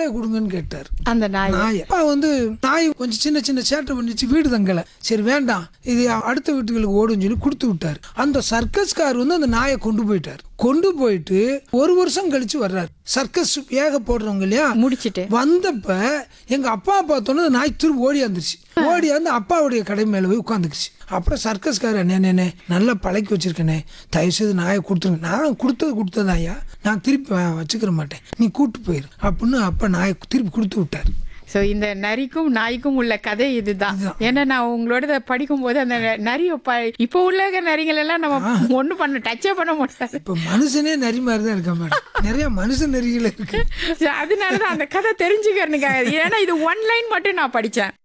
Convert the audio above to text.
வாடகை கொடுங்கன்னு கேட்டார் அந்த நாய் நாய் அப்பா வந்து நாய் கொஞ்சம் சின்ன சின்ன சேட்டை பண்ணிச்சு வீடு தங்கல சரி வேண்டாம் இது அடுத்த வீட்டுகளுக்கு ஓடுன்னு சொல்லி கொடுத்து விட்டார் அந்த சர்க்கஸ்கார் வந்து அந்த நாயை கொண்டு போயிட்டார் கொண்டு போயிட்டு ஒரு வருஷம் கழிச்சு வர்றாரு சர்க்கஸ் ஏக போடுறவங்க இல்லையா முடிச்சிட்டு வந்தப்ப எங்க அப்பா பார்த்தோன்னே அந்த நாய் திரும்ப ஓடி வந்துருச்சு ஓடி வந்து அப்பாவுடைய கடை மேல போய் உட்காந்துக்குச்சு அப்புறம் சர்க்கஸ்கார அண்ணே நல்லா பழக்கி வச்சிருக்கேனே தயவு செய்து நாயை கொடுத்துருங்க நான் கொடுத்தது கொடுத்தது ஐயா நான் திருப்பி வ- வச்சுக்கிற மாட்டேன் நீ கூட்டு போயிரு அப்படின்னு அப்பா நாயை திருப்பி கொடுத்து விட்டார் ஸோ இந்த நரிக்கும் நாய்க்கும் உள்ள கதை இதுதான் ஏன்னா நான் உங்களோட இதை படிக்கும்போது அந்த நரி ப இப்போ உள்ள நரிகள் எல்லாம் நம்ம ஒன்றும் பண்ண டச்சே பண்ண மாட்டாது இப்போ மனுஷனே நரி மாதிரி தான் இருக்கா மேடம் நிறைய மனுஷ நரிகள் இருக்கு So, அதனால தான் அந்த கதை தெரிஞ்சுக்கிறனுக்காக ஏன்னா இது ஒன் லைன் மட்டும் நான் படித்தேன்